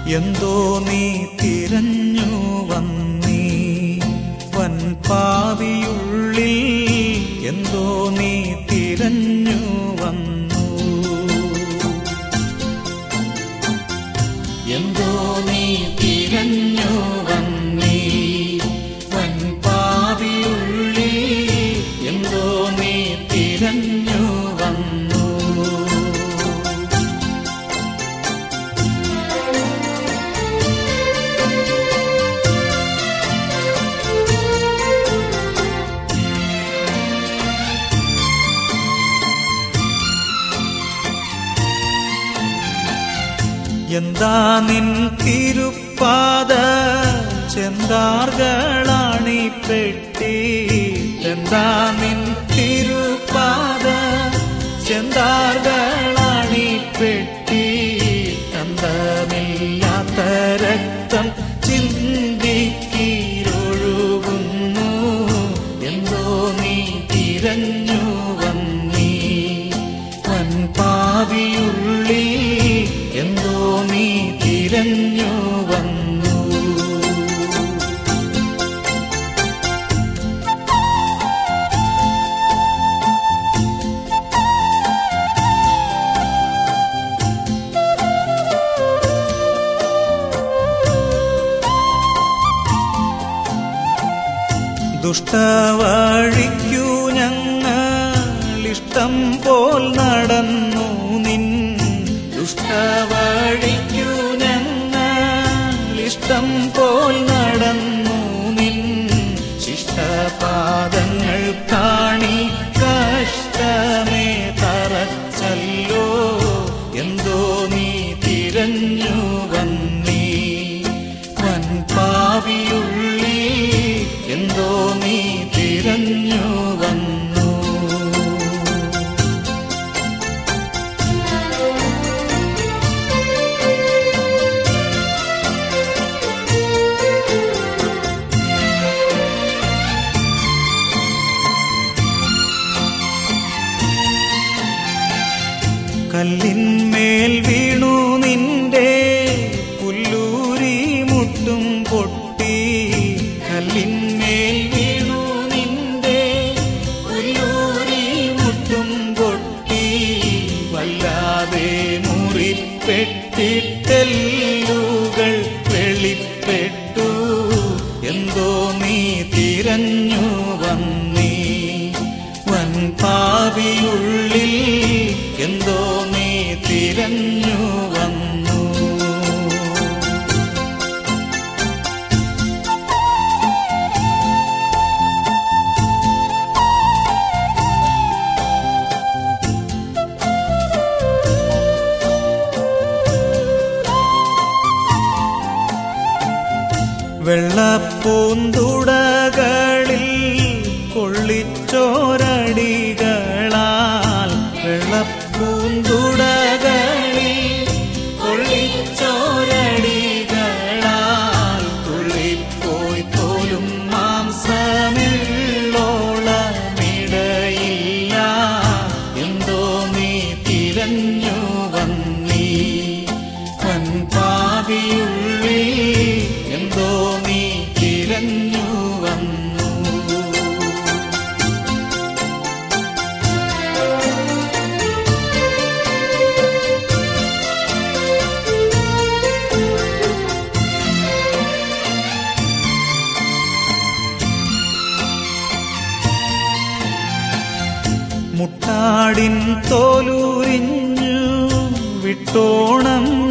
എന്തോ നീ തിരഞ്ഞു വന്നീ വൻ പാവിയുള്ളിൽ എന്തോ നീ തിരഞ്ഞു വന്നു എന്തോ നീ തിരഞ്ഞു വന്നീ വൻ പാവിയുള്ളിൽ എന്തോ നീ തിരഞ്ഞു വന്നു എന്താ നിൻ തിരുപ്പാത ചെന്താർകളാണി പെട്ടി എന്താ നിൻ തിരുപ്പാത ചെന്താർകളാണി പെട്ടി അന്തമില്ലാത്ത രക്തം ചിന്തിക്കീരൊഴുകുന്നു എന്തോ നീ തിരഞ്ഞു വന്നീ വൻ പാവിയുള്ളി എന്തോ നീ തിരഞ്ഞു വന്നു ദുഷ്ടവഴിക്കു ഞങ്ങളിഷ്ടം പോൽ നടന്നു നിൻ ദുഷ്ടവഴിക്കു ഞങ്ങളിഷ്ടം പോൽ നടന്നു നിൻ ശിഷ്ടപാദങ്ങൾ കാണി കഷ്ടമേ തറച്ചല്ലോ എന്തോ നീ തിരഞ്ഞു വന്നീ വൻ പാവിയുള്ളി എന്തോ നീ തിരഞ്ഞു വന്നു കല്ലിന്മേൽ വീണു നിന്റെ പുല്ലൂരി മുട്ടും പൊട്ടി കല്ലിന്മേൽ വീണു നിന്റെ പുല്ലൂരി മുട്ടും പൊട്ടി വല്ലാതെ മുറിപ്പെട്ടിട്ടെല്ലുകൾ വെളിപ്പെട്ടു എന്തോ നീ തിരഞ്ഞു വന്നീ വൻ പാവിയുള്ളിൽ എന്തോ നീ തിരഞ്ഞു വന്നു വെള്ളപ്പൂന്തുടകളിൽ കൊള്ളിച്ചോരടികളാൽ വെള്ളപ്പൂന്തുടകളിൽ കൊള്ളിച്ചോരടികളാൽ തുള്ളിപ്പോയി തോലും മാംസമുള്ളോളമിടയില്ല എന്തോ നീ തിരഞ്ഞു വന്നീ വൻ പാവിയുള്ളി എന്തോ നീ തിരഞ്ഞു വന്നു മുട്ടാടിൻ തോലൂരിഞ്ഞു വിട്ടോണം